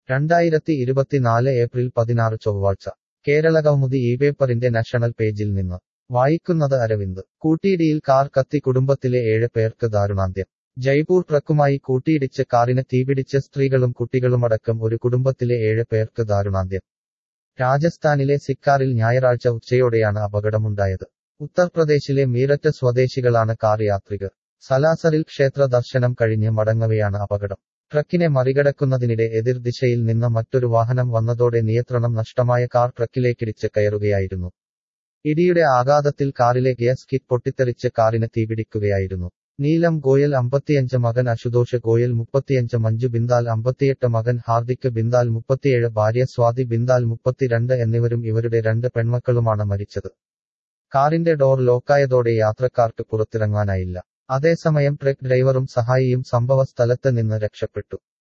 രണ്ടായിരത്തി ഇരുപത്തിനാല് ഏപ്രിൽ പതിനാറ് ചൊവ്വാഴ്ച കേരളകൗമുദി ഈ പേപ്പറിന്റെ നാഷണൽ പേജിൽ നിന്ന് വായിക്കുന്നത് അരവിന്ദ് കൂട്ടിയിടിയിൽ കാർ കത്തി കുടുംബത്തിലെ ഏഴ് പേർക്ക് ദാരുണാന്ത്യം ജയ്പൂർ ട്രക്കുമായി കൂട്ടിയിടിച്ച് കാറിന് തീപിടിച്ച് സ്ത്രീകളും കുട്ടികളുമടക്കം ഒരു കുടുംബത്തിലെ ഏഴ് പേർക്ക് ദാരുണാന്ത്യം രാജസ്ഥാനിലെ സിക്കാറിൽ ഞായറാഴ്ച ഉച്ചയോടെയാണ് അപകടമുണ്ടായത് ഉത്തർപ്രദേശിലെ മീററ്റ് സ്വദേശികളാണ് കാർ യാത്രികർ സലാസറിൽ ക്ഷേത്ര ദർശനം കഴിഞ്ഞ് മടങ്ങവെയാണ് അപകടം ട്രക്കിനെ മറികടക്കുന്നതിനിടെ എതിർദിശയിൽ നിന്ന് മറ്റൊരു വാഹനം വന്നതോടെ നിയന്ത്രണം നഷ്ടമായ കാർ ട്രക്കിലേക്കിടിച്ച് കയറുകയായിരുന്നു ഇടിയുടെ ആഘാതത്തിൽ കാറിലെ ഗ്യാസ് കിറ്റ് പൊട്ടിത്തെറിച്ച് കാറിന് തീപിടിക്കുകയായിരുന്നു നീലം ഗോയൽ അമ്പത്തിയഞ്ച് മകൻ അശുതോഷ് ഗോയൽ മുപ്പത്തിയഞ്ച് മഞ്ജു ബിന്ദാൽ അമ്പത്തിയെട്ട് മകൻ ഹാർദിക് ബിന്ദാൽ മുപ്പത്തിയേഴ് ഭാര്യ സ്വാതി ബിന്ദാൽ മുപ്പത്തിരണ്ട് എന്നിവരും ഇവരുടെ രണ്ട് പെൺമക്കളുമാണ് മരിച്ചത് കാറിന്റെ ഡോർ ലോക്കായതോടെ യാത്രക്കാർക്ക് പുറത്തിറങ്ങാനായില്ല അതേസമയം ട്രക്ക് ഡ്രൈവറും സഹായിയും സംഭവ സ്ഥലത്ത് നിന്ന് രക്ഷപ്പെട്ടു